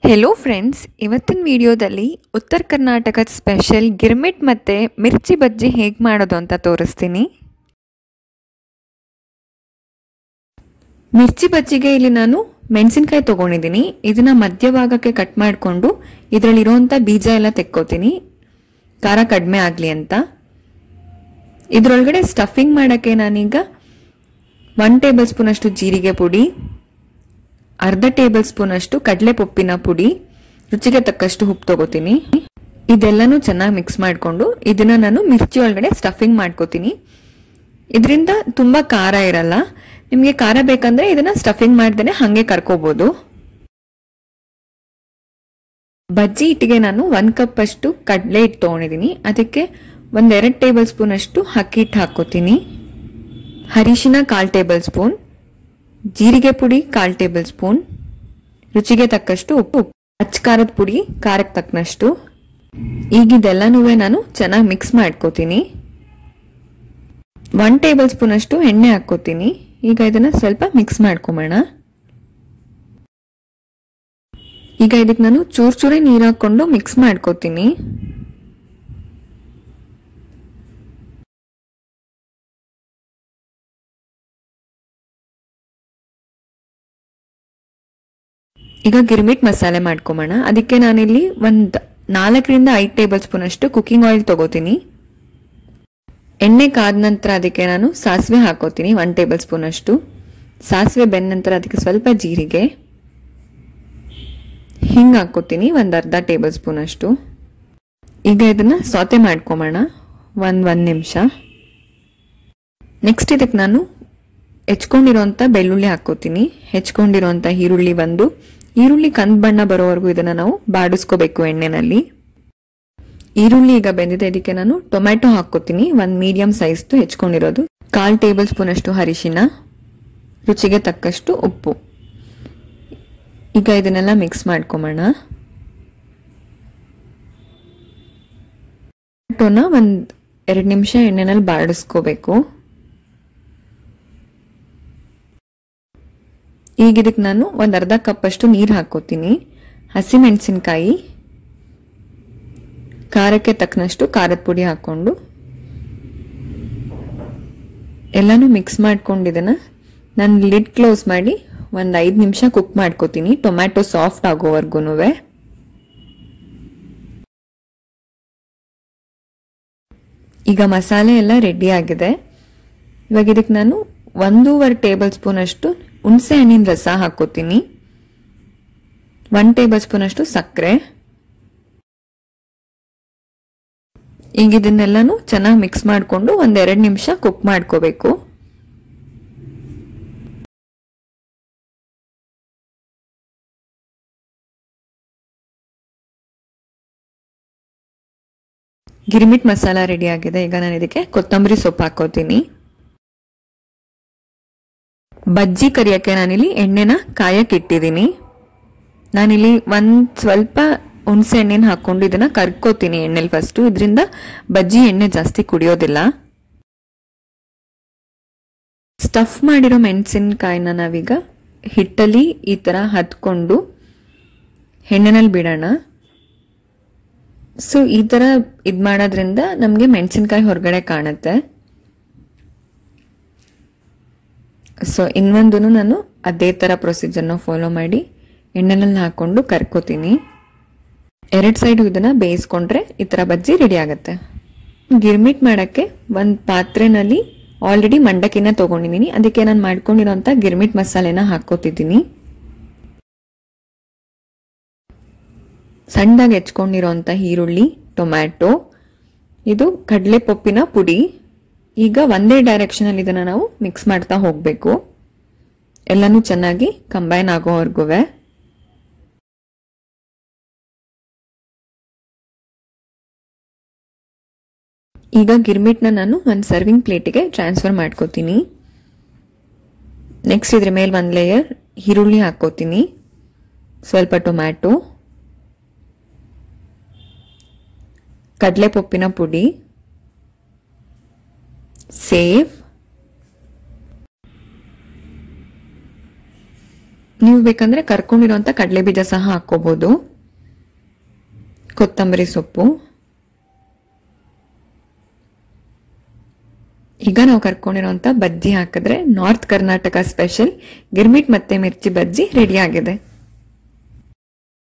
hello friends ಇವತ್ತಿನ ವಿಡಿಯೋದಲ್ಲಿ ಉತ್ತರ ಕರ್ನಾಟಕದ ಸ್ಪೆಷಲ್ ಗಿರ್ಮಿಟ್ ಮತ್ತು ಮಿರ್ಚಿ ಬಜ್ಜಿ ಹೇಗೆ ಮಾಡೋದು ಅಂತ ತೋರಿಸ್ತೀನಿ ಮಿರ್ಚಿ ಬಜ್ಜಿಗೆ ಇಲ್ಲಿ ನಾನು ಮೆಣಸಿನ್ಕಾಯಿ ತೊಗೊಂಡಿದ್ದೀನಿ ಇದನ್ನ ಮಧ್ಯಭಾಗಕ್ಕೆ ಕಟ್ ಮಾಡಿಕೊಂಡು ಇದರಲ್ಲಿರೋಂಥ ಬೀಜ ಎಲ್ಲ ತೆಕ್ಕೋತೀನಿ ಖಾರ ಕಡಿಮೆ ಆಗಲಿ ಅಂತ ಇದರೊಳಗಡೆ ಸ್ಟಫಿಂಗ್ ಮಾಡೋಕ್ಕೆ ನಾನೀಗ ಒನ್ ಟೇಬಲ್ ಸ್ಪೂನ್ ಅಷ್ಟು ಜೀರಿಗೆ ಪುಡಿ ಅರ್ಧ ಟೇಬಲ್ ಸ್ಪೂನ್ ಅಷ್ಟು ಕಡಲೆ ಪೊಪ್ಪಿನ ಪುಡಿ ರುಚಿಗೆ ತಕ್ಕಷ್ಟು ಉಪ್ಪು ತಗೋತೀನಿ ಇದೆಲ್ಲನೂ ಚೆನ್ನಾಗಿ ಮಿಕ್ಸ್ ಮಾಡಿಕೊಂಡು ಇದನ್ನ ನಾನು ಮಿರ್ಚಿ ಒಳಗಡೆ ಸ್ಟಫಿಂಗ್ ಮಾಡ್ಕೋತೀನಿ ಇದರಿಂದ ತುಂಬಾ ಖಾರ ಇರಲ್ಲ ನಿಮಗೆ ಖಾರ ಬೇಕಂದ್ರೆ ಇದನ್ನ ಸ್ಟಫಿಂಗ್ ಮಾಡ್ದೇನೆ ಹಾಗೆ ಕರ್ಕೋಬಹುದು ಬಜ್ಜಿ ಹಿಟ್ಟಿಗೆ ನಾನು ಒಂದ್ ಕಪ್ ಅಷ್ಟು ಕಡಲೆ ಹಿಟ್ಟು ತೊಗೊಂಡಿದ್ದೀನಿ ಅದಕ್ಕೆ ಒಂದೆರಡು ಟೇಬಲ್ ಸ್ಪೂನ್ ಅಷ್ಟು ಅಕ್ಕಿ ಹಿಟ್ಟು ಹಾಕೋತೀನಿ ಅರಿಶಿನ ಕಾಲ್ ಟೇಬಲ್ ಸ್ಪೂನ್ ಜೀರಿಗೆ ಪುಡಿ ಕಾಲ್ ಟೇಬಲ್ ಸ್ಪೂನ್ ರುಚಿಗೆ ತಕ್ಕಷ್ಟು ಉಪ್ಪು ಅಚ್ಚ ಖಾರದ ಪುಡಿ ಖಾರಕ್ಕೆ ತಕ್ಕನಷ್ಟು ಈಗ ಇದೆಲ್ಲನೂ ನಾನು ಚೆನ್ನಾಗಿ ಮಿಕ್ಸ್ ಮಾಡ್ಕೋತೀನಿ ಒನ್ ಟೇಬಲ್ ಸ್ಪೂನ್ ಅಷ್ಟು ಎಣ್ಣೆ ಹಾಕೋತೀನಿ ಈಗ ಇದನ್ನ ಸ್ವಲ್ಪ ಮಿಕ್ಸ್ ಮಾಡ್ಕೊಂಬೋಣ ಈಗ ಇದಕ್ಕೆ ನಾನು ಚೂರ್ ಚೂರೇ ನೀರು ಹಾಕೊಂಡು ಮಿಕ್ಸ್ ಮಾಡ್ಕೋತೀನಿ ಈಗ ಗಿರ್ಮಿಟ್ ಮಸಾಲೆ ಮಾಡ್ಕೊಂಬೋಣ ಅದಕ್ಕೆ ನಾನಿಲ್ಲಿ ಒಂದು ನಾಲ್ಕರಿಂದ ಐದು ಟೇಬಲ್ ಸ್ಪೂನ್ ಅಷ್ಟು ಕುಕಿಂಗ್ ಆಯಿಲ್ ತಗೋತೀನಿ ಎಣ್ಣೆ ಕಾದ ನಂತರ ಅದಕ್ಕೆ ನಾನು ಸಾಸಿವೆ ಹಾಕೋತೀನಿ ಒನ್ ಟೇಬಲ್ ಸ್ಪೂನ್ ಅಷ್ಟು ಸಾಸಿವೆ ಬೆಂದ ನಂತರ ಅದಕ್ಕೆ ಸ್ವಲ್ಪ ಜೀರಿಗೆ ಹಿಂಗೆ ಹಾಕೋತೀನಿ ಒಂದು ಅರ್ಧ ಟೇಬಲ್ ಸ್ಪೂನ್ ಅಷ್ಟು ಈಗ ಇದನ್ನ ಸೌತೆ ಮಾಡ್ಕೊಂಬೋಣ ಒಂದು ಒಂದು ನಿಮಿಷ ನೆಕ್ಸ್ಟ್ ಇದಕ್ಕೆ ನಾನು ಹೆಚ್ಕೊಂಡಿರೋಂಥ ಬೆಳ್ಳುಳ್ಳಿ ಹಾಕೋತೀನಿ ಹೆಚ್ಕೊಂಡಿರೋಂಥ ಈರುಳ್ಳಿ ಒಂದು ಈರುಳ್ಳಿ ಕಂದ್ ಬಣ್ಣ ಬರೋವರೆಗೂ ಇದನ್ನ ನಾವು ಬಾಡಿಸ್ಕೋಬೇಕು ಎಣ್ಣೆನಲ್ಲಿ ಈರುಳ್ಳಿ ಈಗ ಬೆಂದಿದೆ ಇದಕ್ಕೆ ನಾನು ಟೊಮ್ಯಾಟೊ ಹಾಕೋತೀನಿ ಒಂದು ಮೀಡಿಯಂ ಸೈಜ್ದು ಹೆಚ್ಕೊಂಡಿರೋದು ಕಾಲ್ ಟೇಬಲ್ ಸ್ಪೂನ್ ಅಷ್ಟು ಅರಿಶಿನ ರುಚಿಗೆ ತಕ್ಕಷ್ಟು ಉಪ್ಪು ಈಗ ಇದನ್ನೆಲ್ಲ ಮಿಕ್ಸ್ ಮಾಡ್ಕೊಂಬೋಣ ಟೊಮ್ಯಾಟೊನ ಒಂದು ಎರಡು ನಿಮಿಷ ಎಣ್ಣೆನಲ್ಲಿ ಬಾಡಿಸ್ಕೋಬೇಕು ಈಗ ಇದಕ್ಕೆ ನಾನು ಒಂದು ಅರ್ಧ ಕಪ್ ಅಷ್ಟು ನೀರು ಹಾಕೋತೀನಿ ಹಸಿಮೆಣಸಿನ್ಕಾಯಿ ಖಾರಕ್ಕೆ ತಕ್ಕನಷ್ಟು ಖಾರದ ಪುಡಿ ಹಾಕೊಂಡು ಎಲ್ಲನೂ ಮಿಕ್ಸ್ ಮಾಡ್ಕೊಂಡಿದ್ದನ್ನ ನಾನು ಲಿಡ್ ಕ್ಲೋಸ್ ಮಾಡಿ ಒಂದು ಐದು ನಿಮಿಷ ಕುಕ್ ಮಾಡ್ಕೋತೀನಿ ಟೊಮ್ಯಾಟೊ ಸಾಫ್ಟ್ ಆಗೋವರೆಗೂ ಈಗ ಮಸಾಲೆ ಎಲ್ಲ ರೆಡಿ ಆಗಿದೆ ಇವಾಗ ಇದಕ್ಕೆ ನಾನು ಒಂದೂವರೆ ಟೇಬಲ್ ಸ್ಪೂನ್ ಅಷ್ಟು ಹುಣಸೆ ಹಣ್ಣಿನ ರಸ ಹಾಕೋತೀನಿ ಒನ್ ಟೇಬಲ್ ಸ್ಪೂನ್ ಅಷ್ಟು ಸಕ್ಕರೆ ಈಗ ಇದನ್ನೆಲ್ಲನೂ ಚೆನ್ನಾಗಿ ಮಿಕ್ಸ್ ಮಾಡಿಕೊಂಡು ಒಂದೆರಡು ನಿಮಿಷ ಕುಕ್ ಮಾಡ್ಕೋಬೇಕು ಗಿರ್ಮಿಟ್ ಮಸಾಲ ರೆಡಿ ಆಗಿದೆ ಈಗ ನಾನು ಇದಕ್ಕೆ ಕೊತ್ತಂಬರಿ ಸೊಪ್ಪು ಹಾಕೋತೀನಿ ಬಜ್ಜಿ ಕರಿಯಕ್ಕೆ ನಾನಿಲ್ಲಿ ಎಣ್ಣೆನ ಕಾಯಕ್ಕೆ ಇಟ್ಟಿದ್ದೀನಿ ನಾನಿಲ್ಲಿ ಒಂದು ಸ್ವಲ್ಪ ಹುಣಸೆ ಎಣ್ಣೆನ ಹಾಕೊಂಡು ಇದನ್ನ ಕರ್ಕೋತೀನಿ ಎಣ್ಣೆಲಿ ಫಸ್ಟು ಇದರಿಂದ ಬಜ್ಜಿ ಎಣ್ಣೆ ಜಾಸ್ತಿ ಕುಡಿಯೋದಿಲ್ಲ ಸ್ಟಫ್ ಮಾಡಿರೋ ಮೆಣಸಿನ್ಕಾಯಿನ ನಾವೀಗ ಹಿಟ್ಟಲ್ಲಿ ಈ ಥರ ಹತ್ಕೊಂಡು ಎಣ್ಣೆನಲ್ಲಿ ಬಿಡೋಣ ಸೊ ಈ ಥರ ಇದು ಮಾಡೋದ್ರಿಂದ ನಮಗೆ ಮೆಣಸಿನ್ಕಾಯಿ ಹೊರಗಡೆ ಕಾಣುತ್ತೆ ಸೊ ಇನ್ನೊಂದು ನಾನು ಅದೇ ಥರ ಪ್ರೊಸೀಜರ್ನ ಫಾಲೋ ಮಾಡಿ ಎಣ್ಣೆನಲ್ಲಿ ಹಾಕೊಂಡು ಕರ್ಕೋತೀನಿ ಎರಡು ಸೈಡು ಇದನ್ನು ಬೇಯಿಸ್ಕೊಂಡ್ರೆ ಈ ಥರ ಬಜ್ಜಿ ರೆಡಿ ಆಗುತ್ತೆ ಗಿರ್ಮಿಟ್ ಮಾಡೋಕ್ಕೆ ಒಂದು ಪಾತ್ರೆನಲ್ಲಿ ಆಲ್ರೆಡಿ ಮಂಡಕ್ಕಿನ ತೊಗೊಂಡಿದ್ದೀನಿ ಅದಕ್ಕೆ ನಾನು ಮಾಡ್ಕೊಂಡಿರೋಂಥ ಗಿರ್ಮಿಟ್ ಮಸಾಲೆನ ಹಾಕೋತಿದ್ದೀನಿ ಸಣ್ಣದಾಗಿ ಹೆಚ್ಕೊಂಡಿರೋಂಥ ಈರುಳ್ಳಿ ಟೊಮ್ಯಾಟೊ ಇದು ಕಡಲೆ ಪೊಪ್ಪಿನ ಪುಡಿ ಈಗ ಒಂದೇ ಡೈರೆಕ್ಷನಲ್ಲಿ ಇದನ್ನು ನಾವು ಮಿಕ್ಸ್ ಮಾಡ್ತಾ ಹೋಗಬೇಕು ಎಲ್ಲನೂ ಚೆನ್ನಾಗಿ ಕಂಬೈನ್ ಆಗೋವರೆಗೂ ಈಗ ಗಿರ್ಮಿಟ್ನ ನಾನು ಒಂದು ಸರ್ವಿಂಗ್ ಪ್ಲೇಟಿಗೆ ಟ್ರಾನ್ಸ್ಫರ್ ಮಾಡ್ಕೋತೀನಿ ನೆಕ್ಸ್ಟ್ ಇದ್ರ ಮೇಲೆ ಒಂದು ಲೇಯರ್ ಈರುಳ್ಳಿ ಹಾಕೋತೀನಿ ಸ್ವಲ್ಪ ಟೊಮ್ಯಾಟೊ ಕಡಲೆ ಪೊಪ್ಪಿನ ಪುಡಿ ಸೇವ್ ನೀವು ಬೇಕಂದ್ರೆ ಕರ್ಕೊಂಡಿರುವಂತ ಕಡಲೆ ಬೀಜ ಸಹ ಹಾಕೋಬಹುದು ಕೊತ್ತಂಬರಿ ಸೊಪ್ಪು ಈಗ ನಾವು ಕರ್ಕೊಂಡಿರುವಂತ ಬಜ್ಜಿ ಹಾಕಿದ್ರೆ ನಾರ್ತ್ ಕರ್ನಾಟಕ ಸ್ಪೆಷಲ್ ಗಿರ್ಮಿಟ್ ಮತ್ತೆ ಮಿರ್ಚಿ ಬಜ್ಜಿ ರೆಡಿ ಆಗಿದೆ